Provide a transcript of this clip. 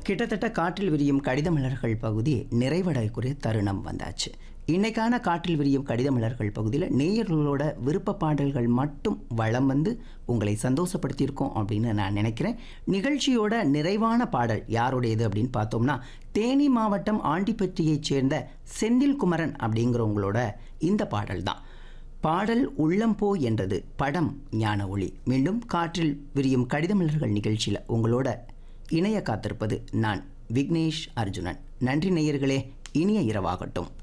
கிட்டத்தட்ட காற்றில் விரியும் கடித மலர்கள் பகுதி நிறைவடையக்கூடிய தருணம் வந்தாச்சு இன்னைக்கான காற்றில் விரியும் கடித மலர்கள் பகுதியில் நேயர்களோட விருப்ப பாடல்கள் மட்டும் வளம் வந்து உங்களை சந்தோஷப்படுத்தியிருக்கோம் அப்படின்னு நான் நினைக்கிறேன் நிகழ்ச்சியோட நிறைவான பாடல் யாருடையது அப்படின்னு பார்த்தோம்னா தேனி மாவட்டம் ஆண்டிப்பட்டியைச் சேர்ந்த செந்தில் குமரன் அப்படிங்கிறவங்களோட இந்த பாடல் தான் பாடல் உள்ளம் போ என்றது படம் ஞான ஒளி மீண்டும் காற்றில் விரியும் கடிதமலர்கள் நிகழ்ச்சியில் உங்களோட இணைய காத்திருப்பது நான் விக்னேஷ் அர்ஜுனன் நன்றி நேயர்களே இனிய இரவாகட்டும்